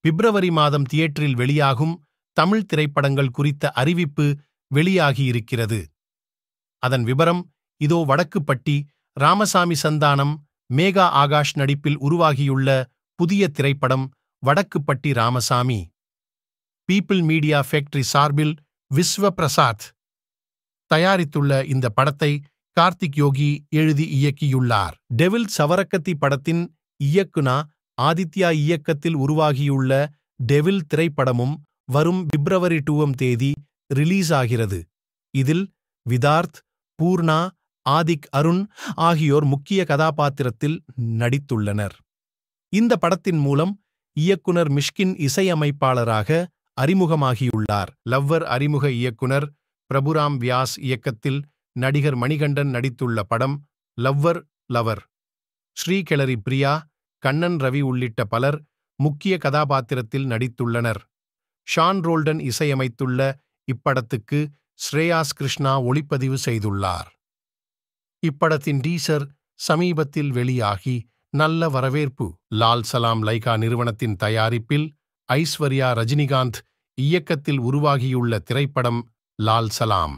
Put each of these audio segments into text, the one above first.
பிப்ரவரி மாதம் தியேட்டரில் வெளியாகும் தமிழ் திரைப்படங்கள் குறித்த அறிவிப்பு வெளியாகியிருக்கிறது அதன் விபரம் இதோ வடக்குப்பட்டி ராமசாமி சந்தானம் மேகா ஆகாஷ் நடிப்பில் உருவாகியுள்ள புதிய திரைப்படம் Vadakkupatti Ramasamy People Media Factory சார்பில் விஸ்வ பிரசாத் தயாரித்துள்ள இந்த படத்தை கார்த்திக் யோகி எழுதி இயக்கியுள்ளார் டெவில் சவரக்கத்தி படத்தின் இயக்குனா ஆதித்யா இயக்கத்தில் உருவாகியுள்ள டெவில் திரைப்படமும் வரும் பிப்ரவரி டூவம் தேதி ரிலீஸ் ஆகிறது இதில் விதார்த் பூர்ணா ஆதிக் அருண் ஆகியோர் முக்கிய கதாபாத்திரத்தில் நடித்துள்ளனர் இந்த படத்தின் மூலம் இயக்குனர் மிஷ்கின் இசையமைப்பாளராக அறிமுகமாகியுள்ளார் லவ்வர் அறிமுக இயக்குனர் பிரபுராம் வியாஸ் இயக்கத்தில் நடிகர் மணிகண்டன் நடித்துள்ள படம் லவ்வர் லவர் ஸ்ரீகெளரி பிரியா கண்ணன் ரவி உள்ளிட்ட பலர் முக்கிய கதாபாத்திரத்தில் நடித்துள்ளனர் ஷான் ரோல்டன் இசையமைத்துள்ள இப்படத்துக்கு ஸ்ரேயாஸ் கிருஷ்ணா ஒளிப்பதிவு செய்துள்ளார் இப்படத்தின் டீசர் சமீபத்தில் வெளியாகி நல்ல வரவேற்பு லால் சலாம் லைகா நிறுவனத்தின் தயாரிப்பில் ஐஸ்வர்யா ரஜினிகாந்த் இயக்கத்தில் உருவாகியுள்ள திரைப்படம் லால் சலாம்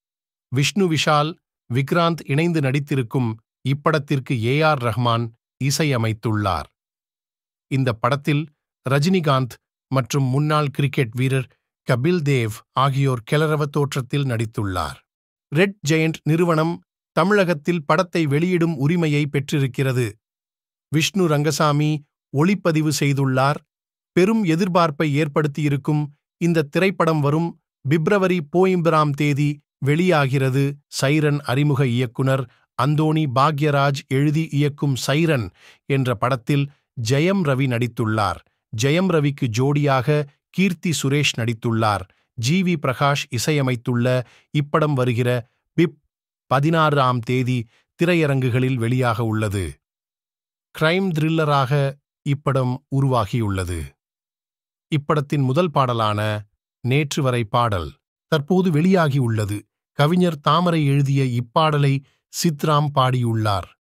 விஷ்ணு விஷால் விக்ராந்த் இணைந்து நடித்திருக்கும் இப்படத்திற்கு ஏ ஆர் ரஹ்மான் இசையமைத்துள்ளார் இந்த படத்தில் ரஜினிகாந்த் மற்றும் முன்னாள் கிரிக்கெட் வீரர் கபில் தேவ் ஆகியோர் கிளறவ தோற்றத்தில் நடித்துள்ளார் ரெட் ஜெயண்ட் நிறுவனம் தமிழகத்தில் படத்தை வெளியிடும் உரிமையை பெற்றிருக்கிறது விஷ்ணு ரங்கசாமி ஒளிப்பதிவு செய்துள்ளார் பெரும் எதிர்பார்ப்பை ஏற்படுத்தியிருக்கும் இந்த திரைப்படம் வரும் பிப்ரவரி போயிம்பராம் தேதி வெளியாகிறது சைரன் அறிமுக இயக்குனர் அந்தோணி பாக்யராஜ் எழுதி இயக்கும் சைரன் என்ற படத்தில் ஜெயம் ரவி நடித்துள்ளார் ஜெயம் ரவிக்கு ஜோடியாக கீர்த்தி சுரேஷ் நடித்துள்ளார் ஜி வி பிரகாஷ் இசையமைத்துள்ள இப்படம் வருகிற பிப் பதினாறு ஆம் தேதி திரையரங்குகளில் வெளியாக உள்ளது கிரைம் த்ரில்லராக இப்படம் உருவாகியுள்ளது இப்படத்தின் முதல் பாடலான நேற்று வரை பாடல் தற்போது வெளியாகியுள்ளது கவிஞர் தாமரை எழுதிய இப்பாடலை சித்ராம் பாடியுள்ளார்